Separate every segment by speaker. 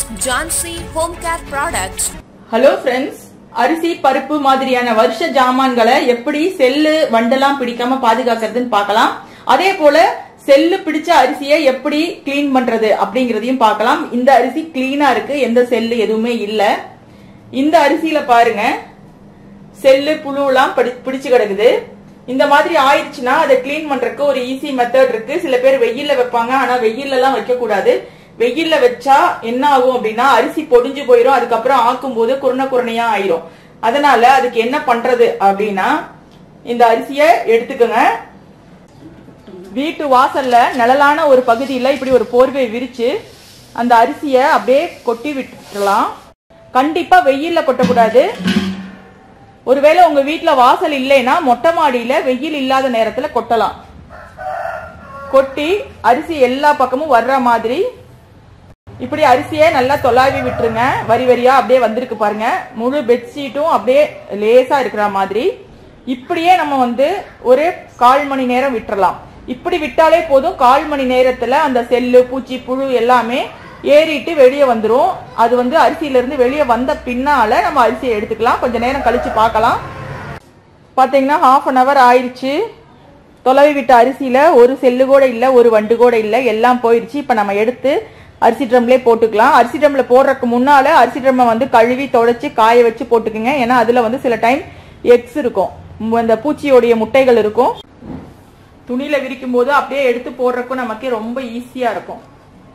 Speaker 1: Ask Jansi Home Care Products.
Speaker 2: Hello friends அரிசி பருப்பு மாதிரியான வருஷ ஜாமான்களை எப்படி செல்லு வண்டெல்லாம் பிடிக்காம பாதுகாக்கிறதுன்னு பார்க்கலாம் அதே போல செல்லு பிடிச்ச அரிசியை எப்படி க்ளீன் பண்றது அப்படிங்கறதையும் பார்க்கலாம் இந்த அரிசி கிளீனா இருக்கு எந்த செல்லு எதுவுமே இல்ல இந்த அரிசியில பாருங்க செல்லு புழுலாம் படி- பிடிச்சு கிடக்குது இந்த மாதிரி ஆயிடுச்சுன்னா அதை க்ளீன் பண்றதுக்கு ஒரு ஈஸி மெத்தட் இருக்கு சில பேர் வெயில்ல வைப்பாங்க ஆனா வெயில்ல எல்லாம் வைக்க கூடாது வெயில்ல வச்சா என்ன ஆகும் அப்படின்னா அரிசி பொடிஞ்சு போயிடும் அதுக்கப்புறம் ஆக்கும் போது குருணை குருணையா ஆயிரும் அதனால அதுக்கு என்ன பண்றது அப்படின்னா இந்த அரிசியை எடுத்துக்கோங்க வீட்டு வாசல்ல நிழலான ஒரு பகுதியில இப்படி ஒரு போர்வை விரிச்சு அந்த அரிசியை அப்படியே கொட்டி விட்டுறலாம் கண்டிப்பா வெயில்ல கொட்டக்கூடாது ஒருவேளை உங்க வீட்ல வாசல் இல்லைன்னா மொட்டை மாடியில வெயில் இல்லாத நேரத்துல கொட்டலாம் கொட்டி அரிசி எல்லா பக்கமும் வர்ற மாதிரி இப்படி அரிசியை நல்லா தொலாவி விட்டுருங்க வரி வரியா அப்படியே வந்திருக்கு பாருங்க முழு பெட்ஷீட்டும் அப்படியே லேசா இருக்கிற மாதிரி இப்படியே நம்ம வந்து ஒரு கால் மணி நேரம் விட்டுறலாம் இப்படி விட்டாலே போதும் கால் மணி நேரத்துல அந்த செல்லு பூச்சி புழு எல்லாமே ஏறிட்டு வெளியே வந்துரும் அது வந்து அரிசியில இருந்து வெளியே வந்த பின்னால நம்ம அரிசியை எடுத்துக்கலாம் கொஞ்ச நேரம் கழிச்சு பார்க்கலாம் பாத்தீங்கன்னா ஹாஃப் அன் ஹவர் ஆயிடுச்சு தொலைவி விட்ட அரிசியில ஒரு செல்லு கூட இல்ல ஒரு வண்டு கூட இல்ல எல்லாம் போயிடுச்சு இப்ப நம்ம எடுத்து அரிசி ட்ரம்லே போட்டுக்கலாம் அரிசி ட்ரம்ல போடுறதுக்கு முன்னால அரிசி ட்ரம்மை வந்து கழுவி தொடச்சி காய வச்சு போட்டுக்குங்க ஏன்னா அதுல வந்து சில டைம் எக்ஸ் இருக்கும் ம், அந்த பூச்சியோடைய முட்டைகள் இருக்கும் துணியில விரிக்கும் போது அப்படியே எடுத்து போடுறதுக்கும் நமக்கு ரொம்ப ஈஸியா இருக்கும்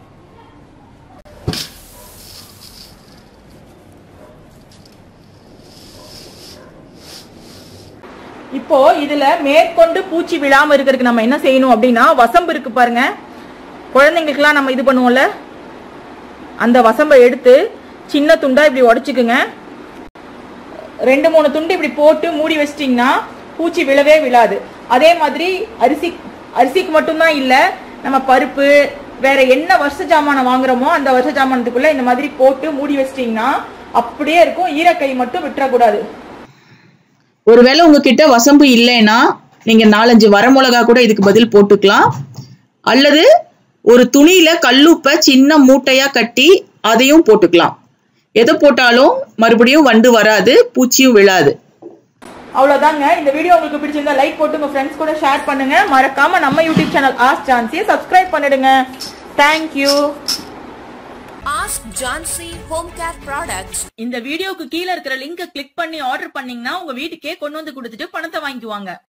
Speaker 2: இப்போ இதுல மேற்கொண்டு பூச்சி விழாம இருக்கிறதுக்கு நம்ம என்ன செய்யணும் அப்படின்னா வசம்பு இருக்கு பாருங்க குழந்தைங்களுக்குலாம் நம்ம இது பண்ணுவோம்ல அந்த வசம்பை எடுத்து சின்ன துண்டா இப்படி உடைச்சுக்குங்க ரெண்டு மூணு துண்டு இப்படி போட்டு மூடி வச்சிட்டிங்கன்னா பூச்சி விழவே விழாது அதே மாதிரி அரிசி அரிசிக்கு மட்டும்தான் இல்ல நம்ம பருப்பு வேற என்ன வருஷ ஜாமானம் வாங்குறோமோ அந்த வருஷ ஜாமானத்துக்குள்ள இந்த மாதிரி போட்டு மூடி வச்சிட்டிங்கன்னா அப்படியே இருக்கும் ஈரக்கை மட்டும் விட்டுறக்கூடாது
Speaker 3: ஒருவேளை உங்ககிட்ட வசம்பு இல்லைன்னா நீங்க நாலஞ்சு வரமிளகா கூட இதுக்கு பதில் போட்டுக்கலாம் அல்லது ஒரு துணியில கல்லுப்பை சின்ன மூட்டையா கட்டி அதையும் போட்டுக்கலாம் எதை போட்டாலும் மறுபடியும் வண்டு வராது பூச்சியும் விழாது
Speaker 2: அவ்வளவுதாங்க இந்த வீடியோ உங்களுக்கு பிடிச்சிருந்தா லைக் போட்டு உங்க ஃப்ரெண்ட்ஸ் கூட ஷேர் பண்ணுங்க மறக்காம நம்ம யூடியூப் சேனல் ஆஸ் சான்சியை சப்ஸ்கிரைப் பண்ணிடுங்க thank you
Speaker 1: Ask Jansi Home Care Products.
Speaker 2: இந்த வீடியோக்கு கீழே இருக்கிற லிங்கை கிளிக் பண்ணி ஆர்டர் பண்ணீங்கன்னா உங்க வீட்டுக்கே கொண்டு வந்து கொடுத்துட்டு பணத்தை வாங்கிக்குவாங்க